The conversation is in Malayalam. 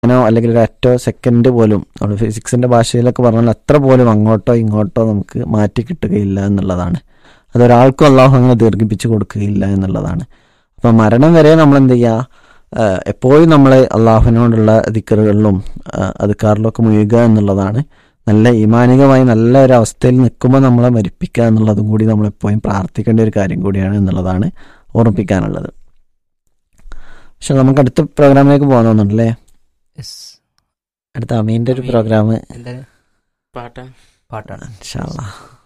സെക്കൻഡോ അല്ലെങ്കിൽ ഒരു അറ്റോ സെക്കൻഡ് പോലും നമ്മൾ ഫിസിക്സിന്റെ ഭാഷയിലൊക്കെ പറഞ്ഞാൽ അത്ര പോലും അങ്ങോട്ടോ ഇങ്ങോട്ടോ നമുക്ക് മാറ്റി കിട്ടുകയില്ല എന്നുള്ളതാണ് അതൊരാൾക്കും അള്ളാഹു അങ്ങനെ ദീർഘിപ്പിച്ച് കൊടുക്കുകയില്ല എന്നുള്ളതാണ് അപ്പം മരണം വരെ നമ്മൾ എന്ത് ചെയ്യുക എപ്പോഴും നമ്മൾ അള്ളാഹുവിനോടുള്ള ദിക്കറുകളിലും അതുക്കാറിലൊക്കെ മുഴുകുക എന്നുള്ളതാണ് നല്ല ഈമാനികമായി നല്ല ഒരു അവസ്ഥയിൽ നിൽക്കുമ്പോൾ നമ്മളെ മരിപ്പിക്കുക എന്നുള്ളതും കൂടി നമ്മളെപ്പോഴും പ്രാർത്ഥിക്കേണ്ട ഒരു കാര്യം കൂടിയാണ് എന്നുള്ളതാണ് ഓർമ്മിപ്പിക്കാനുള്ളത് പക്ഷെ നമുക്ക് അടുത്ത പ്രോഗ്രാമിലേക്ക് പോകണമെന്നുണ്ടല്ലേ യെസ് അടുത്ത അമീൻ്റെ ഒരു അമീൻ. പ്രോഗ്രാം എന്താണ് പാട്ടാ പാട്ടാണ് ഇൻഷാല്ലാ